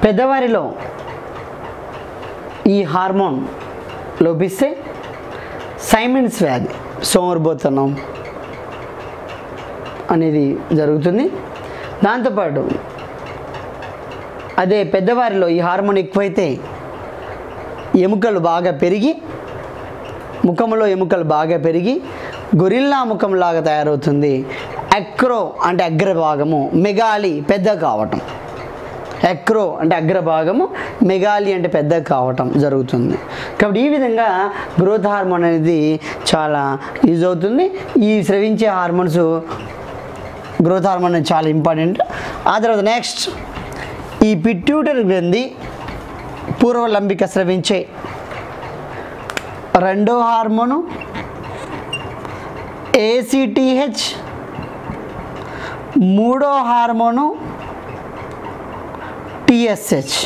పెద్దవారిలో ఈ హార్మోన్ లోపిస్తే సైమిన్స్ వ్యాధి సోమరిపోతనం అనేది జరుగుతుంది దాంతోపాటు అదే పెద్దవారిలో ఈ హార్మోన్ ఎక్కువైతే ఎముకలు బాగా పెరిగి ముఖంలో ఎముకలు బాగా పెరిగి గొరిల్లా ముఖంలాగా తయారవుతుంది అక్రో అంటే అగ్రభాగము మెగాలి పెద్ద కావటం ఎక్రో అంటే అగ్రభాగము మెగాలి అంటే పెద్ద కావటం జరుగుతుంది కాబట్టి ఈ విధంగా గ్రోత్ హార్మోన్ అనేది చాలా యూజ్ అవుతుంది ఈ స్రవించే హార్మోన్స్ గ్రోత్ హార్మోన్ అనేది చాలా ఇంపార్టెంట్ ఆ తర్వాత నెక్స్ట్ ఈ పిట్యూటరీ గ్రంథి పూర్వలంబిక స్రవించే రెండో హార్మోను ఏసిటిహెచ్ మూడో హార్మోను టిఎస్హెచ్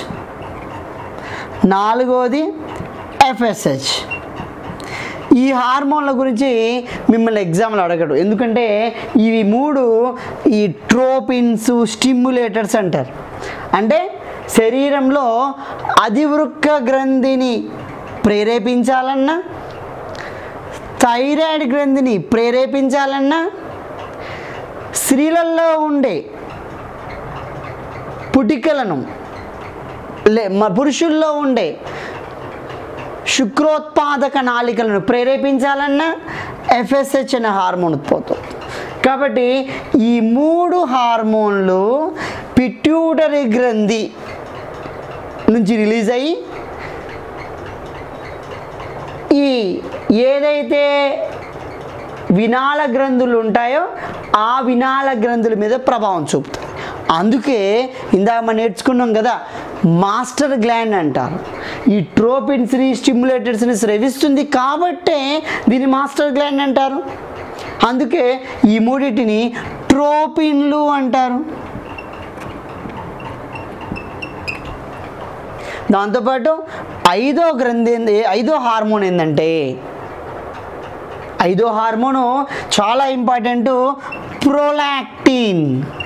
నాలుగోది ఎఫ్ఎస్హెచ్ ఈ హార్మోన్ల గురించి మిమ్మల్ని ఎగ్జామ్లో అడగడు ఎందుకంటే ఇవి మూడు ఈ ట్రోపిన్స్ స్టిమ్యులేటర్స్ అంటారు అంటే శరీరంలో అధివృక్క గ్రంథిని ప్రేరేపించాలన్నా థైరాయిడ్ గ్రంథిని ప్రేరేపించాలన్నా స్త్రీలలో ఉండే పుటికలను లే మ- పురుషుల్లో ఉండే శుక్రోత్పాదక నాళికలను ప్రేరేపించాలన్నా ఎఫ్ఎస్హెచ్ అనే హార్మోన్ ఉత్పత్తి కాబట్టి ఈ మూడు హార్మోన్లు పిట్యూటరీ గ్రంథి నుంచి రిలీజ్ అయ్యి ఈ ఏదైతే వినాళ గ్రంథులు ఉంటాయో ఆ వినాళ గ్రంథుల మీద ప్రభావం చూపుతాయి అందుకే ఇందాక మనం నేర్చుకున్నాం కదా మాస్టర్ గ్లాండ్ అంటారు ఈ ట్రోపిన్స్ని స్టిమ్యులేటర్స్ని స్రవిస్తుంది కాబట్టే దీన్ని మాస్టర్ గ్లాండ్ అంటారు అందుకే ఈ మూడింటిని ట్రోపిన్లు అంటారు దాంతోపాటు ఐదో గ్రంథి ఏంది ఐదో హార్మోన్ ఏంటంటే ఐదో హార్మోను చాలా ఇంపార్టెంట్ ప్రోలాక్టిన్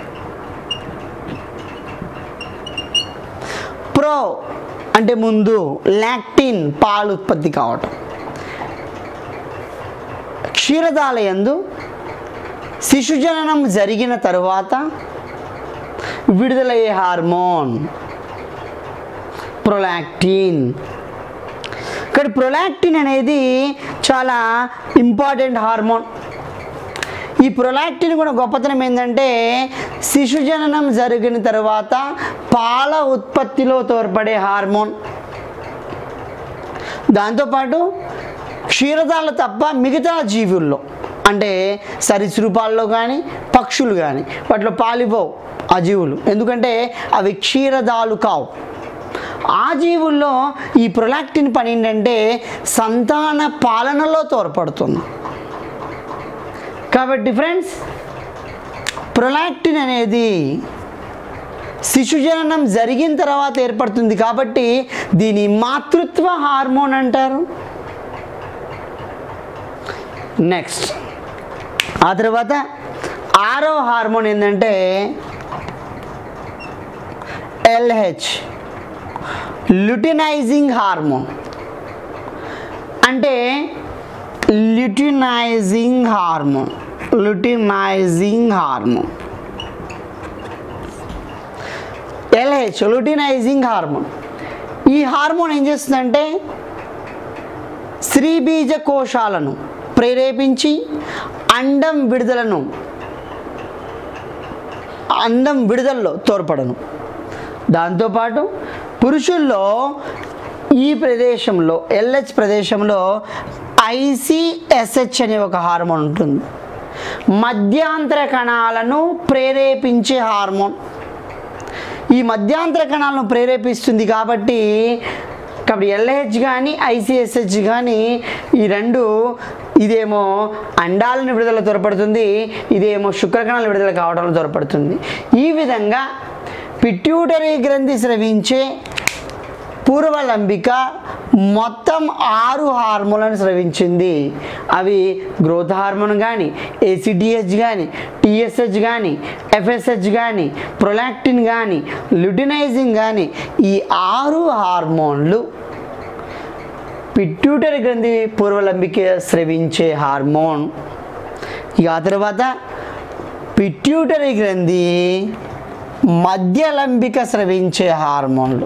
ప్రో అంటే ముందు లాక్టిన్ పాలు ఉత్పత్తి కావటం క్షీరదాలయందు శిశుజననం జరిగిన తరువాత విడుదలయ్యే హార్మోన్ ప్రొలాక్టిన్ ఇక్కడ ప్రొలాక్టిన్ అనేది చాలా ఇంపార్టెంట్ హార్మోన్ ఈ ప్రొలాక్టిన్ కూడా గొప్పతనం ఏంటంటే శిశుజననం జరిగిన తర్వాత పాల ఉత్పత్తిలో తోడ్పడే హార్మోన్ దాంతోపాటు క్షీరదాలు తప్ప మిగతా జీవుల్లో అంటే సరీసృపాల్లో కానీ పక్షులు కానీ వాటిలో పాలిపోవు ఆ జీవులు ఎందుకంటే అవి క్షీరదాలు కావు ఆ జీవుల్లో ఈ ప్రొలాక్టిన్ పని ఏంటంటే సంతాన పాలనలో తోడ్పడుతుంది కాబట్టి ఫ్రెండ్స్ ప్రొలాక్టిన్ అనేది శిశుజననం జరిగిన తర్వాత ఏర్పడుతుంది కాబట్టి దీని మాతృత్వ హార్మోన్ అంటారు నెక్స్ట్ ఆ తర్వాత ఆరో హార్మోన్ ఏంటంటే ఎల్హెచ్ లుటినైజింగ్ హార్మోన్ అంటే luteinizing hormone luteinizing hormone LH luteinizing hormone ఈ హార్మోన్ ఏం చేస్తుందంటే స్త్రీబీజ కోశాలను ప్రేరేపించి అండం విడుదలను అండం విడుదలలో తోడ్పడను దాంతోపాటు పురుషుల్లో ఈ ప్రదేశంలో ఎల్హెచ్ ప్రదేశంలో ఐసిఎస్హెచ్ అనే ఒక హార్మోన్ ఉంటుంది మధ్యాంతర కణాలను ప్రేరేపించే హార్మోన్ ఈ మధ్యాంతర కణాలను ప్రేరేపిస్తుంది కాబట్టి కాబట్టి ఎల్హెచ్ కానీ ఐసిఎస్హెచ్ కానీ ఈ రెండు ఇదేమో అండాలను విడుదల త్వరపడుతుంది ఇదేమో శుక్రకణాల విడుదల కావడంలో త్వరపడుతుంది ఈ విధంగా పిట్యూటరీ గ్రంథి స్రవించే పూర్వలంబిక మొత్తం ఆరు హార్మోన్లను స్రవించింది అవి గ్రోత్ హార్మోన్ కానీ ఏసిడిహెచ్ కానీ టిఎస్హెచ్ కానీ ఎఫ్ఎస్హెచ్ కానీ ప్రొలాక్టిన్ కానీ లుటినైజింగ్ కానీ ఈ ఆరు హార్మోన్లు పిట్యూటరీ గ్రంథి పూర్వలంబిక స్రవించే హార్మోన్ ఇక ఆ తర్వాత పిట్యూటరీ గ్రంథి మధ్యలంబిక స్రవించే హార్మోన్లు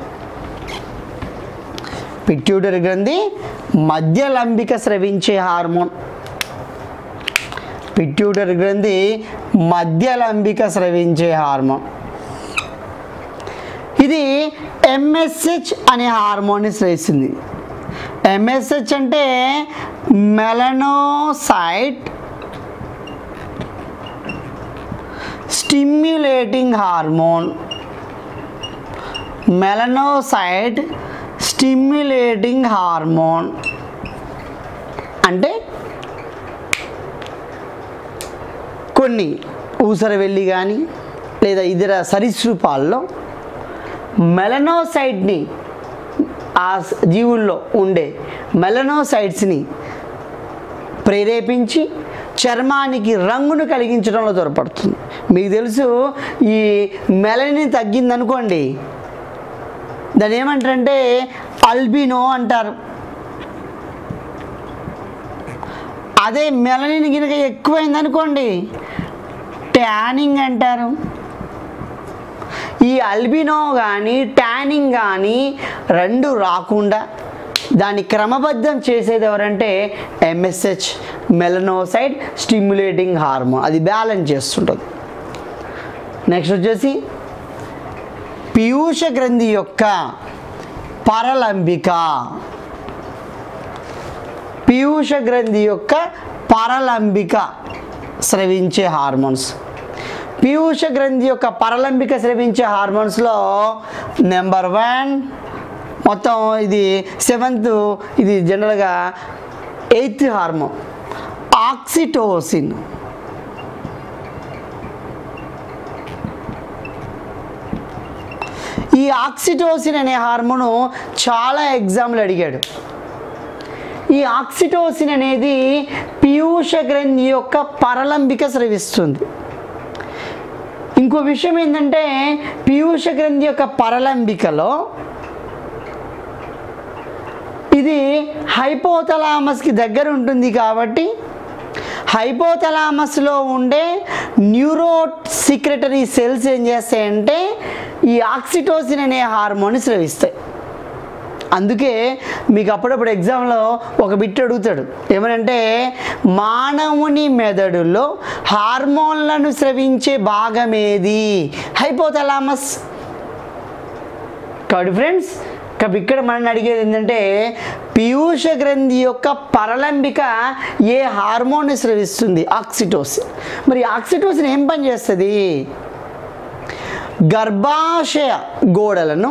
పిట్యూటరీ గ్రంథి మధ్యలంబిక స్రవించే హార్మోన్ పిట్యూటరీ గ్రంథి మధ్యలంబిక స్రవించే హార్మోన్ ఇది ఎంఎస్హెచ్ అనే హార్మోన్ని స్రవిస్తుంది ఎంఎస్హెచ్ అంటే melanocyte stimulating hormone melanocyte stimulating hormone అంటే కొన్ని ఊసరవెల్లి కానీ లేదా ఇతర సరీసృపాల్లో మెలనోసైట్ని ఆ స- జీవుల్లో ఉండే మెలనోసైట్స్ని ప్రేరేపించి చర్మానికి రంగును కలిగించడంలో తోడ్పడుతుంది మీకు తెలుసు ఈ మెలని తగ్గిందనుకోండి దాన్ని ఏమంటారంటే అల్బినో అంటారు అదే మెలనిన్ గినక ఎక్కువైంది అనుకోండి ట్యానింగ్ అంటారు ఈ అల్బినో కానీ ట్యానింగ్ కానీ రెండు రాకుండా దాన్ని క్రమబద్ధం చేసేది ఎవరంటే ఎంఎస్హెచ్ మెలనోసైడ్ స్టిమ్యులేటింగ్ హార్మోన్ అది బ్యాలెన్స్ చేస్తుంటుంది నెక్స్ట్ వచ్చేసి పీయూష గ్రంథి యొక్క పరలంబిక పీయూష గ్రంథి యొక్క పరలంబిక స్రవించే హార్మోన్స్ పీయూష గ్రంథి యొక్క పరలంబిక స్రవించే హార్మోన్స్లో నెంబర్ వన్ మొత్తం ఇది సెవెంత్ ఇది జనరల్గా ఎయిత్ హార్మోన్ ఆక్సిటోసిన్ ఈ ఆక్సిటోసిన్ అనే హార్మోను చాలా ఎగ్జామ్లు అడిగాడు ఈ ఆక్సిటోసిన్ అనేది పీయూష గ్రంథి యొక్క పరలంబిక స్రవిస్తుంది ఇంకో విషయం ఏంటంటే పీయూష గ్రంథి యొక్క పరలంబికలో ఇది హైపోతలామస్కి దగ్గర ఉంటుంది కాబట్టి హైపోతలామస్లో ఉండే న్యూరో సీక్రెటరీ సెల్స్ ఏం చేస్తాయంటే ఈ ఆక్సిటోసిన్ అనే హార్మోన్ స్రవిస్తాయి అందుకే మీకు అప్పుడప్పుడు ఎగ్జామ్లో ఒక బిట్ అడుగుతాడు ఏమనంటే మానవుని మెదడులో హార్మోన్లను స్రవించే భాగం ఏది హైపోతలామస్ కాబట్టి ఫ్రెండ్స్ కాబట్టి ఇక్కడ మనం అడిగేది ఏంటంటే పీయూష గ్రంథి యొక్క పరలంబిక ఏ హార్మోన్ స్రవిస్తుంది ఆక్సిటోసిన్ మరి ఆక్సిటోసిన్ ఏం పని చేస్తుంది గర్భాశయ గోడలను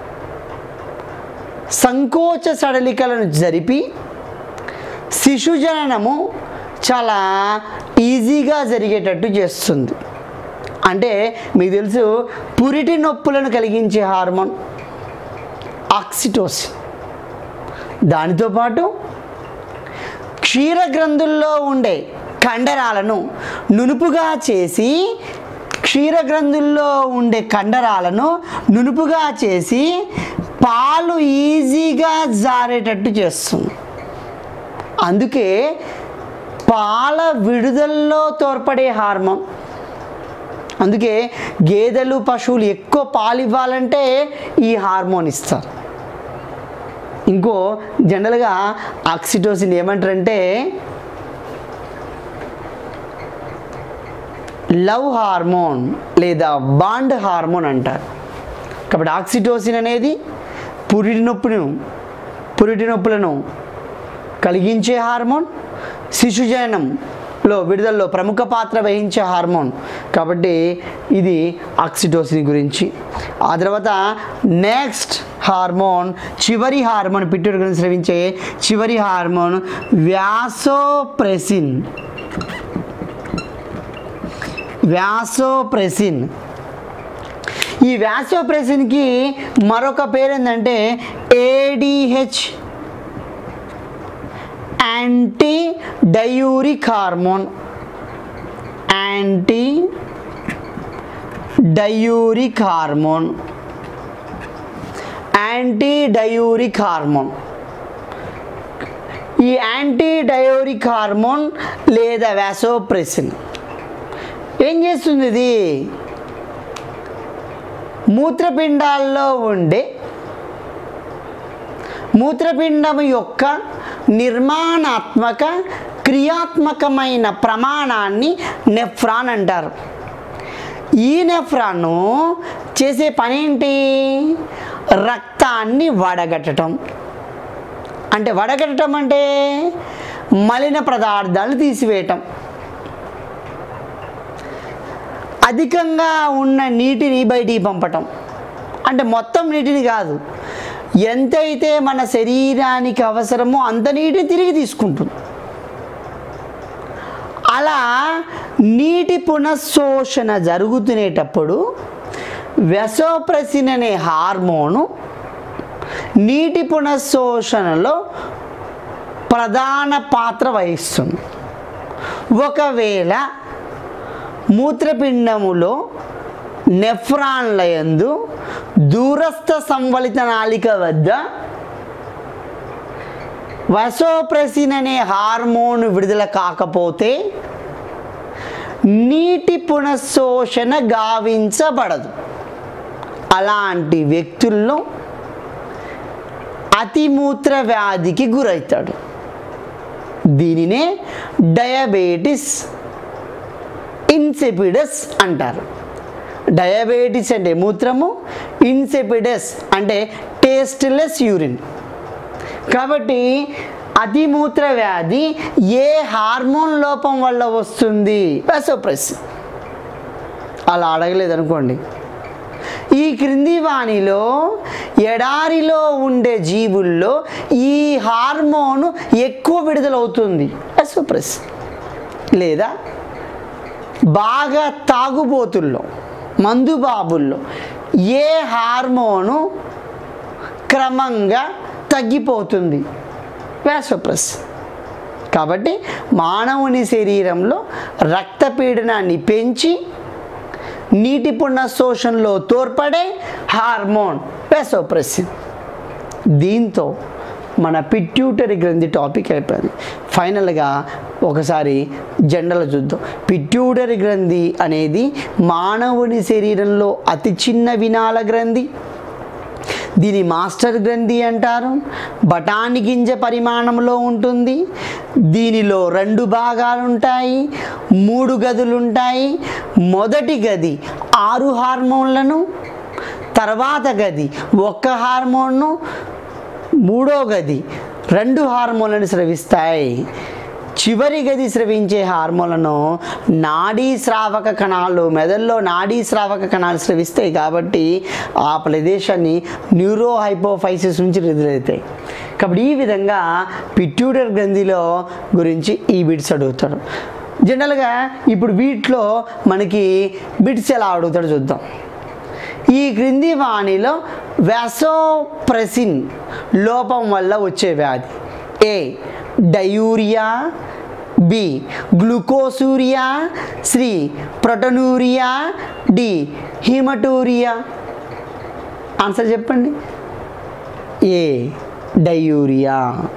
సంకోచ సడలికలను జరిపి శిశుజననము చాలా ఈజీగా జరిగేటట్టు చేస్తుంది అంటే మీకు తెలుసు పురిటి నొప్పులను కలిగించే హార్మోన్ ఆక్సిటోసిన్ దానితో పాటు క్షీరగ్రంథుల్లో ఉండే కండరాలను నునుపుగా చేసి క్షీరగ్రంథుల్లో ఉండే కండరాలను నునుపుగా చేసి పాలు ఈజీగా జారేటట్టు చేస్తుంది అందుకే పాల విడుదలలో తోడ్పడే హార్మోన్ అందుకే గేదెలు పశువులు ఎక్కువ పాలు ఇవ్వాలంటే ఈ హార్మోన్ ఇస్తారు ఇంకో జనరల్గా ఆక్సిటోసిన్ ఏమంటారంటే లవ్ హార్మోన్ లేదా బాండ్ హార్మోన్ అంటారు కాబట్టి ఆక్సిటోసిన్ అనేది పురిటి నొప్పును పురిటి నొప్పులను కలిగించే హార్మోన్ శిశుజననంలో విడుదలలో ప్రముఖ పాత్ర వహించే హార్మోన్ కాబట్టి ఇది ఆక్సిటోసిన్ గురించి ఆ తర్వాత నెక్స్ట్ హార్మోన్ చివరి హార్మోన్ పిట్యూటరీ గురించి స్రవించే చివరి హార్మోన్ వ్యాసోప్రెసిన్ వ్యాసోప్రెసిన్ ఈ వ్యాసోప్రెసిన్కి మరొక పేరు ఏంటంటే ADH anti diuretic hormone anti diuretic hormone anti diuretic hormone ఈ యాంటీ డయోరిక్ హార్మోన్ లేదా వ్యాసోప్రెసిన్ ఏం చేస్తుంది ఇది మూత్రపిండాల్లో ఉండే మూత్రపిండం యొక్క నిర్మాణాత్మక క్రియాత్మకమైన ప్రమాణాన్ని నెఫ్రాన్ అంటారు ఈ నెఫ్రాను చేసే పని ఏంటి రక్తాన్ని వడగట్టడం అంటే వడగట్టడం అంటే మలిన పదార్థాలు తీసివేయటం అధికంగా ఉన్న నీటిని బయటికి పంపటం అంటే మొత్తం నీటిని కాదు ఎంతైతే మన శరీరానికి అవసరమో అంత నీటిని తిరిగి తీసుకుంటుంది అలా నీటి పునఃశోషణ జరుగుతునేటప్పుడు వెసోప్రసిన్ అనే హార్మోను నీటి పునఃశోషణలో ప్రధాన పాత్ర వహిస్తుంది ఒకవేళ మూత్రపిండములో నెఫ్రాన్ల యందు దూరస్థ సంవలిత నాళిక వద్ద వసోప్రెసిన్ అనే హార్మోన్ విడుదల కాకపోతే నీటి పునఃశోషణ గావించబడదు అలాంటి వ్యక్తుల్లో అతిమూత్ర వ్యాధికి గురవుతాడు దీనినే డయాబెటిస్ ఇన్సెపిడస్ అంటారు డయాబెటిస్ అంటే మూత్రము ఇన్సెపిడస్ అంటే టేస్ట్లెస్ యూరిన్ కాబట్టి అతిమూత్ర వ్యాధి ఏ హార్మోన్ లోపం వల్ల వస్తుంది వెసోప్రెస్ అలా అడగలేదు అనుకోండి ఈ క్రింది వాణిలో ఎడారిలో ఉండే జీవుల్లో ఈ హార్మోను ఎక్కువ విడుదలవుతుంది ఎసోప్రెస్ లేదా బాగా తాగుబోతుల్లో మందుబాబుల్లో ఏ హార్మోను క్రమంగా తగ్గిపోతుంది వ్యాసోప్రస్ కాబట్టి మానవుని శరీరంలో రక్తపీడనాన్ని పెంచి నీటి పునఃశోషణలో తోడ్పడే హార్మోన్ వెసోప్రెసిన్ దీంతో మన పిట్యూటరీ గ్రంథి టాపిక్ అయిపోయింది ఫైనల్గా ఒకసారి జెండలు చూద్దాం పిట్యూటరీ గ్రంథి అనేది మానవుని శరీరంలో అతి చిన్న వినాల గ్రంథి దీని మాస్టర్ గ్రంథి అంటారు బఠాని గింజ పరిమాణంలో ఉంటుంది దీనిలో రెండు భాగాలు ఉంటాయి మూడు గదులు ఉంటాయి మొదటి గది ఆరు హార్మోన్లను తర్వాత గది ఒక్క హార్మోన్ను మూడో గది రెండు హార్మోన్లను స్రవిస్తాయి చివరి గది స్రవించే హార్మోన్లను నాడీ స్రావక కణాలు మెదడులో నాడీ స్రావక కణాలు స్రవిస్తాయి కాబట్టి ఆ ప్రదేశాన్ని న్యూరో హైపోఫైసిస్ నుంచి విడుదలవుతాయి కాబట్టి ఈ విధంగా పిట్యూటర్ గ్రంథిలో గురించి ఈ బిట్స్ అడుగుతాడు జనరల్గా ఇప్పుడు వీటిలో మనకి బిట్స్ ఎలా అడుగుతాడో చూద్దాం ఈ క్రింది వాణిలో వ్యాసోప్రెసిన్ లోపం వల్ల వచ్చే వ్యాధి A diuria B glucosuria C proteinuria D haematuria answer చెప్పండి ఏ డయూరియా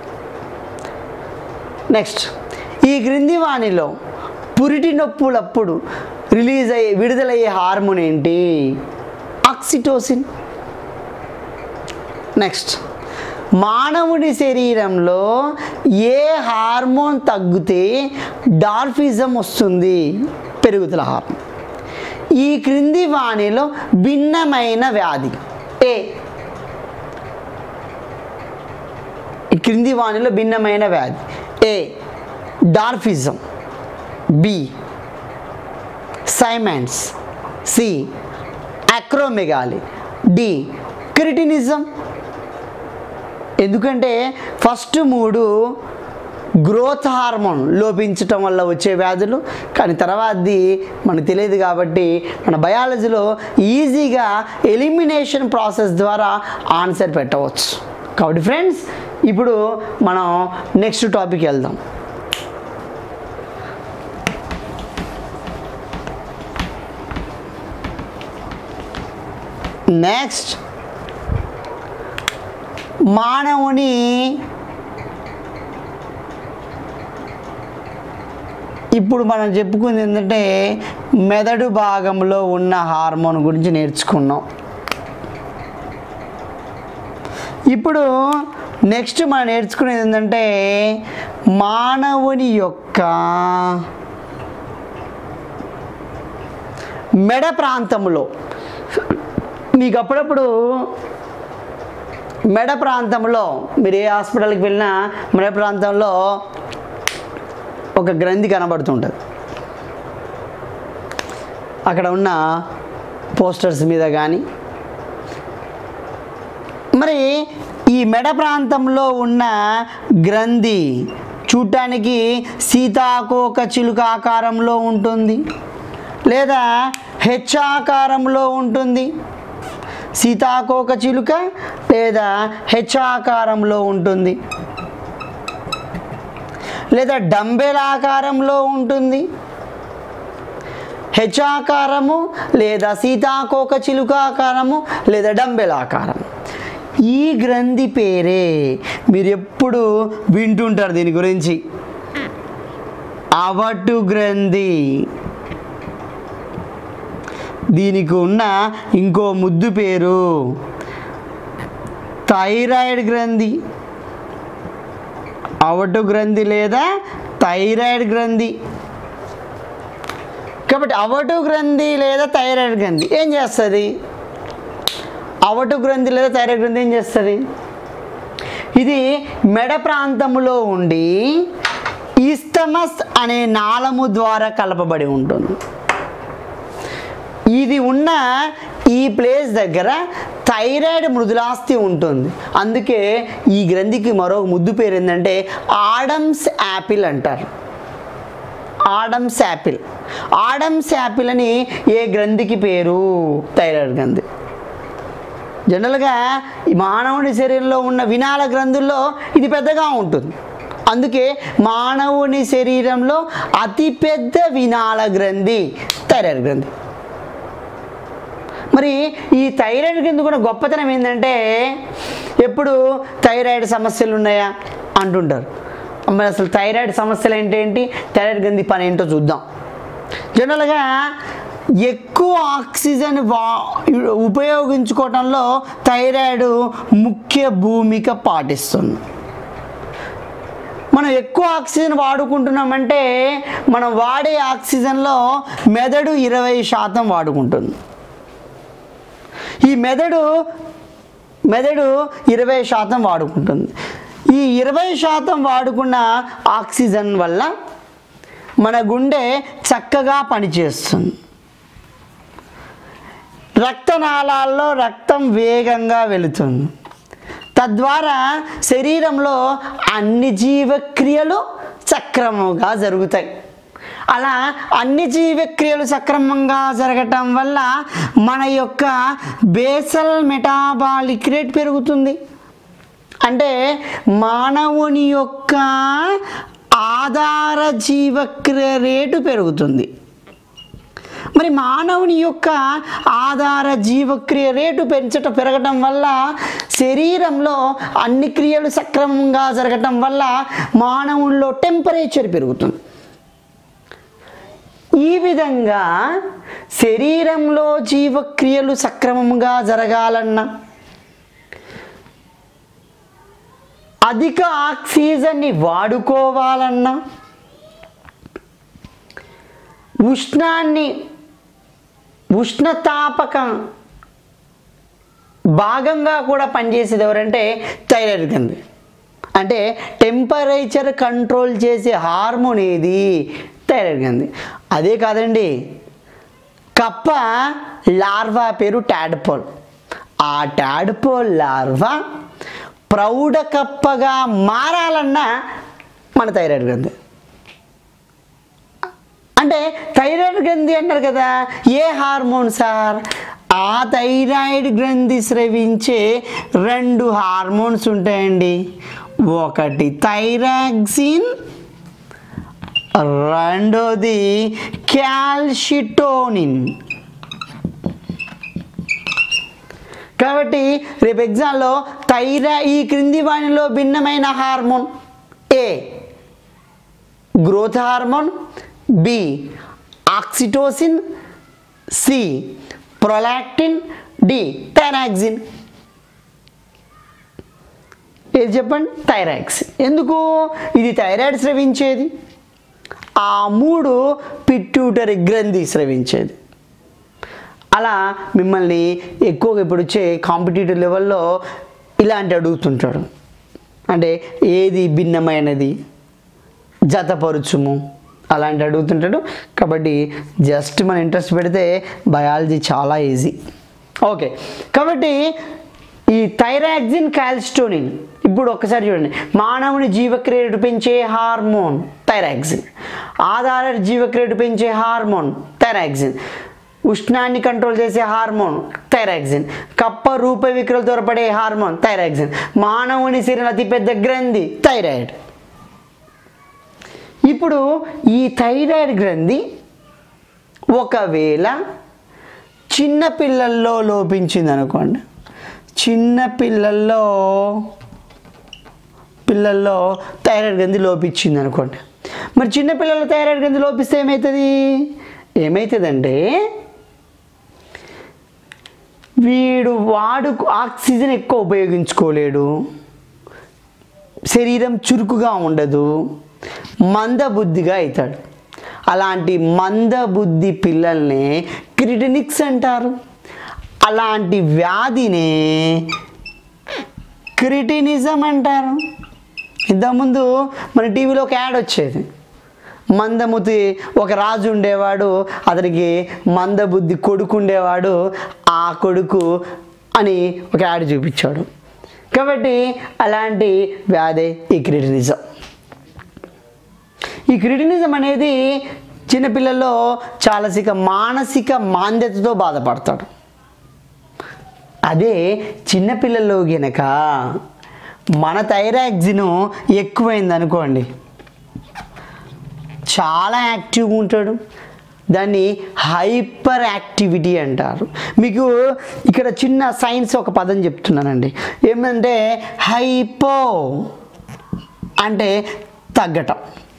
నెక్స్ట్ ఈ క్రింది వాణిలో పురిటి నొప్పులప్పుడు రిలీజ్ అయ్యే విడుదలయ్యే హార్మోన్ ఏంటి ఆక్సిటోసిన్ నెక్స్ట్ మానవుడి శరీరంలో ఏ హార్మోన్ తగ్గితే డార్ఫిజం వస్తుంది పెరుగుదల హార్మోన్ ఈ క్రింది వాణిలో భిన్నమైన వ్యాధి ఏ ఈ క్రింది వాణిలో భిన్నమైన వ్యాధి A dwarfism B Simmonds C acromegaly D cretinism ఎందుకంటే ఫస్ట్ మూడు గ్రోత్ హార్మోన్ లోపించటం వల్ల వచ్చే వ్యాధులు కానీ తర్వాతది మనకు తెలియదు కాబట్టి మన బయాలజీలో ఈజీగా ఎలిమినేషన్ ప్రాసెస్ ద్వారా ఆన్సర్ పెట్టవచ్చు కాబట్టి ఫ్రెండ్స్ ఇప్పుడు మనం నెక్స్ట్ టాపిక్ వెళ్దాం నెక్స్ట్ మానవుని ఇప్పుడు మనం చెప్పుకుంది ఏంటంటే మెదడు భాగంలో ఉన్న హార్మోన్ గురించి నేర్చుకున్నాం ఇప్పుడు నెక్స్ట్ మనం నేర్చుకునేది ఏంటంటే మానవుని యొక్క మెడ ప్రాంతంలో మీకు అప్పుడప్పుడు మెడ ప్రాంతంలో మీరు ఏ హాస్పిటల్కి వెళ్ళినా మెడ ప్రాంతంలో ఒక గ్రంథి కనబడుతుంటుంది అక్కడ ఉన్న పోస్టర్స్ మీద కానీ మరి ఈ మెడ ప్రాంతంలో ఉన్న గ్రంథి చూడటానికి సీతాకోక చిలుక ఆకారంలో ఉంటుంది లేదా హెచ్ ఆకారంలో ఉంటుంది సీతాకోక చిలుక లేదా హెచ్ ఆకారంలో ఉంటుంది లేదా డంబెల్ ఆకారంలో ఉంటుంది హెచ్ ఆకారము లేదా సీతాకోక చిలుక ఆకారము లేదా డంబెల్ ఆకారం ఈ గ్రంథి పేరే మీరు ఎప్పుడు వింటుంటారు దీని గురించి అవటు గ్రంథి దీనికి ఉన్న ఇంకో ముద్దు పేరు థైరాయిడ్ గ్రంథి అవటు గ్రంథి లేదా థైరాయిడ్ గ్రంథి కాబట్టి అవటు గ్రంథి లేదా థైరాయిడ్ గ్రంథి ఏం చేస్తుంది అవటు గ్రంథి లేదా థైరాయిడ్ గ్రంథి ఏం చేస్తుంది ఇది మెడ ప్రాంతంలో ఉండి ఈస్తమస్ అనే నాళము ద్వారా కలపబడి ఉంటుంది ఇది ఉన్న ఈ ప్లేస్ దగ్గర థైరాయిడ్ మృదులాస్థి ఉంటుంది అందుకే ఈ గ్రంథికి మరో ముద్దు పేరు ఏంటంటే ఆడమ్స్ యాపిల్ అంటారు ఆడమ్స్ యాపిల్ ఆడమ్స్ యాపిల్ అని ఏ గ్రంథికి పేరు థైరాయిడ్ గ్రంథి జనరల్గా ఈ మానవుని శరీరంలో ఉన్న వినాల గ్రంథుల్లో ఇది పెద్దగా ఉంటుంది అందుకే మానవుని శరీరంలో అతిపెద్ద వినాల గ్రంథి థైరాయిడ్ గ్రంథి మరి ఈ థైరాయిడ్ గ్రంథి కూడా గొప్పతనం ఏంటంటే ఎప్పుడు థైరాయిడ్ సమస్యలు ఉన్నాయా అంటుంటారు మరి అసలు థైరాయిడ్ సమస్యలు ఏంటేంటి థైరాయిడ్ గ్రంథి పని ఏంటో చూద్దాం జనరల్గా ఎక్కువ ఆక్సిజన్ వా ఉపయోగించుకోవటంలో థైరాయిడ్ ముఖ్య భూమిక పాటిస్తుంది మనం ఎక్కువ ఆక్సిజన్ వాడుకుంటున్నామంటే మనం వాడే ఆక్సిజన్లో మెదడు ఇరవై శాతం వాడుకుంటుంది ఈ మెదడు మెదడు ఇరవై శాతం వాడుకుంటుంది ఈ ఇరవై శాతం వాడుకున్న ఆక్సిజన్ వల్ల మన గుండె చక్కగా పనిచేస్తుంది రక్తనాళాల్లో రక్తం వేగంగా వెళుతుంది తద్వారా శరీరంలో అన్ని జీవక్రియలు సక్రమంగా జరుగుతాయి అలా అన్ని జీవక్రియలు సక్రమంగా జరగటం వల్ల మన యొక్క బేసల్ మెటాబాలిక్ రేట్ పెరుగుతుంది అంటే మానవుని యొక్క ఆధార జీవక్రియ రేటు పెరుగుతుంది మరి మానవుని యొక్క ఆధార జీవక్రియ రేటు పెంచట పెరగటం వల్ల శరీరంలో అన్ని క్రియలు సక్రమంగా జరగటం వల్ల మానవుల్లో టెంపరేచర్ పెరుగుతుంది ఈ విధంగా శరీరంలో జీవక్రియలు సక్రమంగా జరగాలన్నా అధిక ఆక్సిజన్ని వాడుకోవాలన్నా ఉష్ణాన్ని ఉష్ణతాపకం భాగంగా కూడా పనిచేసేది ఎవరంటే థైరాయిడ్ గ్రంథి అంటే టెంపరేచర్ కంట్రోల్ చేసే హార్మోన్ ఏది థైరాయిడ్ గ్రంథి అదే కాదండి కప్ప లార్వా పేరు టాడ్పోల్ ఆ టాడ్పోల్ లార్వా ప్రౌఢ కప్పగా మారాలన్నా మన థైరాయిడ్ గ్రంథి అంటే థైరాయిడ్ గ్రంథి అంటారు కదా ఏ హార్మోన్ సార్ ఆ థైరాయిడ్ గ్రంథి స్రవించే రెండు హార్మోన్స్ ఉంటాయండి ఒకటి థైరాక్సిన్ రెండోది క్యాల్షిటోనిన్ కాబట్టి రేపు ఎగ్జామ్లో థైరా ఈ క్రింది వాణిలో భిన్నమైన hormone A growth hormone B oxytocin C prolactin D thyroxine ఏది చెప్పండి థైరాక్సిన్ ఎందుకు ఇది థైరాయిడ్ స్రవించేది ఆ మూడు పిట్యూటరీ గ్రంథి స్రవించేది అలా మిమ్మల్ని ఎక్కువగా ఇప్పుడు వచ్చే కాంపిటేటివ్ లెవెల్లో ఇలాంటి అడుగుతుంటాడు అంటే ఏది భిన్నమైనది జతపరుచుము అలాంటి అడుగుతుంటాడు కాబట్టి జస్ట్ మన ఇంట్రెస్ట్ పెడితే బయాలజీ చాలా ఈజీ ఓకే కాబట్టి ఈ థైరాక్సిన్ కాల్స్టోనిన్ ఇప్పుడు ఒక్కసారి చూడండి మానవుని జీవక్రియను పెంచే హార్మోన్ థైరాక్సిన్ ఆధార జీవక్రియను పెంచే హార్మోన్ థైరాక్సిన్ ఉష్ణాన్ని కంట్రోల్ చేసే హార్మోన్ థైరాక్సిన్ కప్ప రూప విక్రలు తోరపడే హార్మోన్ థైరాక్సిన్ మానవుని శరీరం అతిపెద్ద గ్రంథి థైరాయిడ్ ఇప్పుడు ఈ థైరాయిడ్ గ్రంథి ఒకవేళ చిన్న పిల్లల్లో లోపించింది అనుకోండి చిన్న పిల్లల్లో పిల్లల్లో థైరాయిడ్ గ్రంథి లోపించింది అనుకోండి మరి చిన్న పిల్లల్లో థైరాయిడ్ గ్రంథి లోపిస్తే ఏమవుతుంది ఏమవుతుందంటే వీడు వాడు ఆక్సిజన్ ఎక్కువ ఉపయోగించుకోలేడు శరీరం చురుకుగా ఉండదు మందబుద్ధిగా అవుతాడు అలాంటి మందబుద్ధి పిల్లల్ని క్రిటినిక్స్ అంటారు అలాంటి వ్యాధినే క్రిటినిజం అంటారు ఇంతకుముందు మన టీవీలో ఒక యాడ్ వచ్చేది మందముతి ఒక రాజు ఉండేవాడు అతనికి మందబుద్ధి కొడుకు ఉండేవాడు ఆ కొడుకు అని ఒక యాడ్ చూపించాడు కాబట్టి అలాంటి వ్యాధి ఈ క్రిటినిజం ఈ క్రిటినిజం అనేది చిన్నపిల్లల్లో చాలాసిక మానసిక మాంద్యతతో బాధపడతాడు అదే చిన్నపిల్లల్లో గనక మన థైరాక్సిన్ ఎక్కువైంది అనుకోండి చాలా యాక్టివ్గా ఉంటాడు దాన్ని హైపర్ యాక్టివిటీ అంటారు మీకు ఇక్కడ చిన్న సైన్స్ ఒక పదం చెప్తున్నానండి ఏమంటే హైపో అంటే తగ్గటం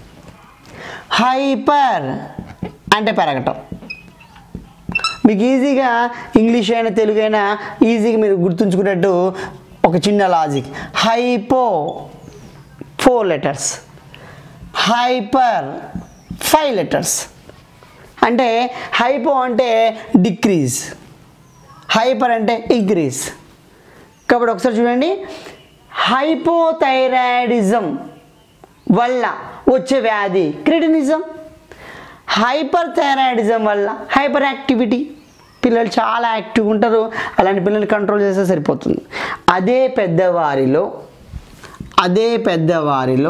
హైపర్ అంటే పెరగటం మీకు ఈజీగా ఇంగ్లీష్ అయినా తెలుగు అయినా ఈజీగా మీరు గుర్తుంచుకున్నట్టు ఒక చిన్న logic hypo four letters hyper five letters అంటే హైపో అంటే డిక్రీజ్ హైపర్ అంటే ఇంక్రీజ్ కాబట్టి ఒకసారి చూడండి హైపోథైరాయిడిజం వల్ల వచ్చే వ్యాధి క్రిటినిజం హైపర్ థైరాయిడిజం వల్ల హైపర్ యాక్టివిటీ పిల్లలు చాలా యాక్టివ్గా ఉంటారు అలాంటి పిల్లల్ని కంట్రోల్ చేస్తే సరిపోతుంది అదే పెద్దవారిలో అదే పెద్దవారిలో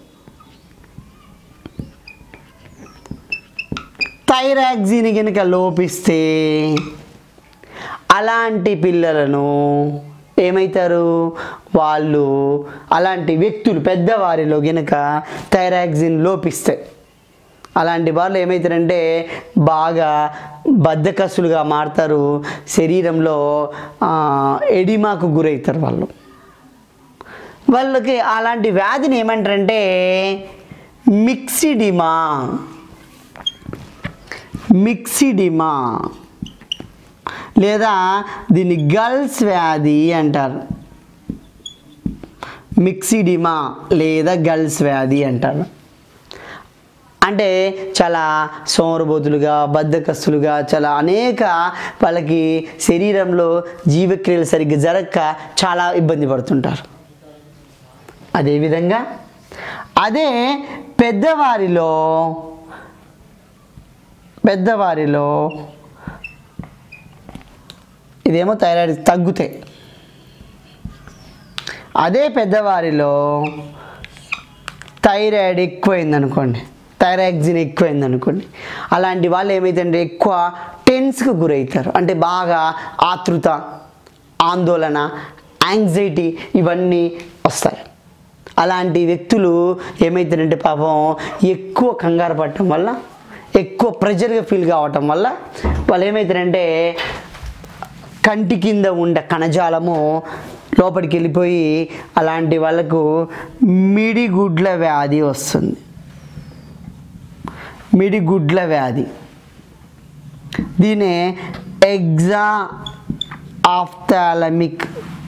థైరాక్సిన్ కనుక లోపిస్తే అలాంటి పిల్లలను ఏమవుతారు వాళ్ళు అలాంటి వ్యక్తులు పెద్దవారిలో గనుక థైరాక్సిన్ లోపిస్తాయి అలాంటి వాళ్ళు ఏమవుతారంటే బాగా బద్ధకస్తులుగా మారుతారు శరీరంలో ఆ, ఎడిమాకు గురవుతారు వాళ్ళు వాళ్ళకి అలాంటి వ్యాధిని ఏమంటారంటే మిక్సిడిమా మిక్సిడిమా లేదా దీన్ని గర్ల్స్ వ్యాధి అంటారు మిక్సిడిమా లేదా గర్ల్స్ వ్యాధి అంటారు అంటే చాలా సోమరబోతులుగా బద్ధకస్తులుగా చాలా అనేక వాళ్ళకి శరీరంలో జీవక్రియలు సరిగ్గా జరగక చాలా ఇబ్బంది పడుతుంటారు అదేవిధంగా అదే పెద్దవారిలో పెద్దవారిలో ఇదేమో థైరాయిడ్ తగ్గుతాయి అదే పెద్దవారిలో థైరాయిడ్ ఎక్కువైంది అనుకోండి థైరాక్సిన్ ఎక్కువైంది అనుకోండి అలాంటి వాళ్ళు ఏమైతుందంటే ఎక్కువ టెన్స్కి గురవుతారు అంటే బాగా ఆతృత ఆందోళన యాంగ్జైటీ ఇవన్నీ వస్తాయి అలాంటి వ్యక్తులు ఏమవుతారంటే పాపం ఎక్కువ కంగారు పడటం వల్ల ఎక్కువ ప్రెషర్గా ఫీల్ కావటం వల్ల వాళ్ళు ఏమవుతారంటే కంటి కింద ఉండే కణజాలము లోపలికి వెళ్ళిపోయి అలాంటి వాళ్ళకు మిడిగుడ్ల వ్యాధి వస్తుంది మిడిగుడ్ల వ్యాధి దీనే ఎగ్జా ఆఫ్థాలమిక్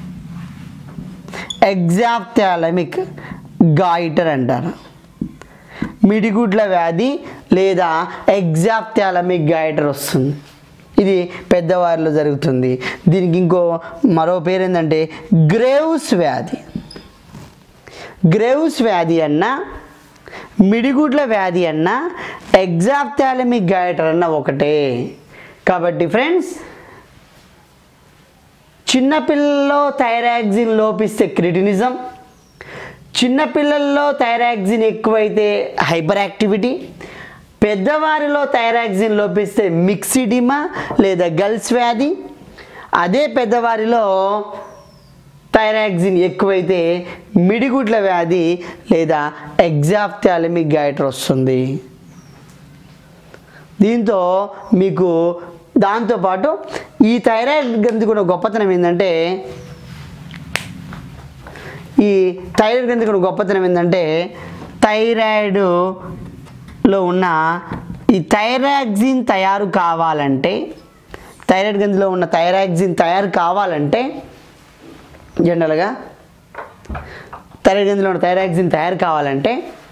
ఎగ్జాప్థాలమిక్ గాయిటర్ అంటారు మిడిగుడ్ల వ్యాధి లేదా ఎగ్జాప్థాలమిక్ గాయిటర్ వస్తుంది ఇది పెద్దవారిలో జరుగుతుంది దీనికి ఇంకో మరో పేరు ఏంటంటే గ్రేవ్స్ వ్యాధి గ్రేవ్స్ వ్యాధి అన్న మిడిగుడ్ల వ్యాధి అన్న ఎగ్జాప్థాలమిక్ గాయటర్ అన్న ఒకటే కాబట్టి ఫ్రెండ్స్ చిన్నపిల్లల్లో థైరాక్సిన్ లోపిస్తే క్రిటినిజం చిన్నపిల్లల్లో థైరాక్సిన్ ఎక్కువైతే హైపర్ యాక్టివిటీ పెద్దవారిలో థైరాక్సిన్ లోపిస్తే మిక్సిడిమా లేదా గల్స్ వ్యాధి అదే పెద్దవారిలో థైరాక్సిన్ ఎక్కువైతే మిడిగుడ్ల వ్యాధి లేదా ఎగ్జాప్థాలమిక్ గైటర్ వస్తుంది దీంతో మీకు దాంతోపాటు ఈ థైరాయిడ్ గ్రంథి కూడా గొప్పతనం ఏంటంటే ఈ థైరాయిడ్ గ్రంథి కూడా గొప్పతనం ఏంటంటే థైరాయిడ్లో ఉన్న ఈ థైరాక్సిన్ తయారు కావాలంటే థైరాయిడ్ గ్రంథిలో ఉన్న థైరాక్సిన్ తయారు కావాలంటే జనరల్గా థైరాయిడ్ గ్రంథిలో ఉన్న థైరాక్సిన్ తయారు కావాలంటే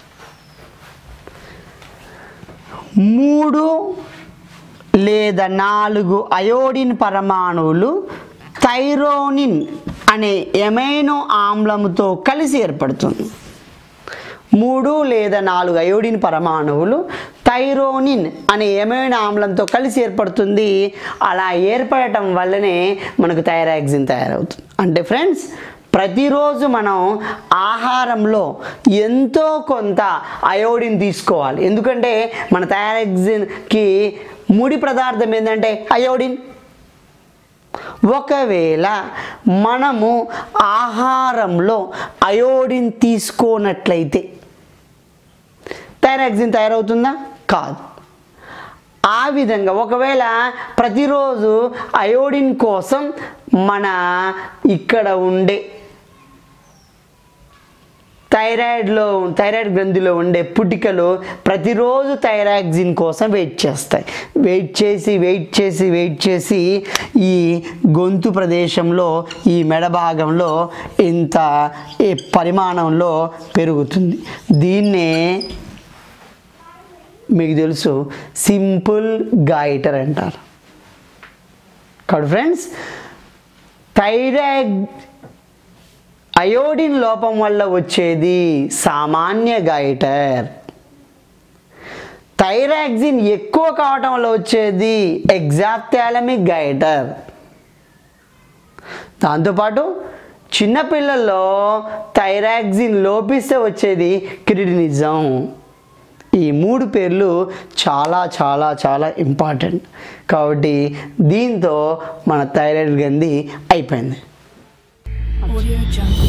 మూడు లేదా నాలుగు అయోడిన్ పరమాణువులు థైరోనిన్ అనే ఎమైనో ఆమ్లముతో కలిసి ఏర్పడుతుంది మూడు లేదా నాలుగు అయోడిన్ పరమాణువులు థైరోనిన్ అనే ఎమైనో ఆమ్లంతో కలిసి ఏర్పడుతుంది అలా ఏర్పడటం వల్లనే మనకు థైరాక్సిన్ తయారవుతుంది అంటే ఫ్రెండ్స్ ప్రతిరోజు మనం ఆహారంలో ఎంతో కొంత అయోడిన్ తీసుకోవాలి ఎందుకంటే మన థైరాక్సిన్కి ముడి పదార్థం ఏంటంటే అయోడిన్ ఒకవేళ మనము ఆహారంలో అయోడిన్ తీసుకోనట్లయితే థైరాక్సిన్ తయారవుతుందా కాదు ఆ విధంగా ఒకవేళ ప్రతిరోజు అయోడిన్ కోసం మన ఇక్కడ ఉండే థైరాయిడ్లో థైరాయిడ్ గ్రంథిలో ఉండే పుటికలు ప్రతిరోజు థైరాక్సిన్ కోసం వెయిట్ చేస్తాయి వెయిట్ చేసి వెయిట్ చేసి వెయిట్ చేసి ఈ గొంతు ప్రదేశంలో ఈ మెడ భాగంలో ఇంత ఈ పరిమాణంలో పెరుగుతుంది దీన్నే మీకు తెలుసు సింపుల్ గాయిటర్ అంటారు కాబట్టి ఫ్రెండ్స్ థైరాయిడ్ అయోడిన్ లోపం వల్ల వచ్చేది సామాన్య గైటర్ థైరాక్సిన్ ఎక్కువ కావటం వల్ల వచ్చేది ఎగ్జాప్థాలమిక్ గైటర్ దాంతోపాటు చిన్నపిల్లల్లో థైరాక్సిన్ లోపిస్తే వచ్చేది క్రిడినిజం ఈ మూడు పేర్లు చాలా చాలా చాలా ఇంపార్టెంట్ కాబట్టి దీంతో మన థైరాయిడ్ గంది అయిపోయింది Audio Jungle.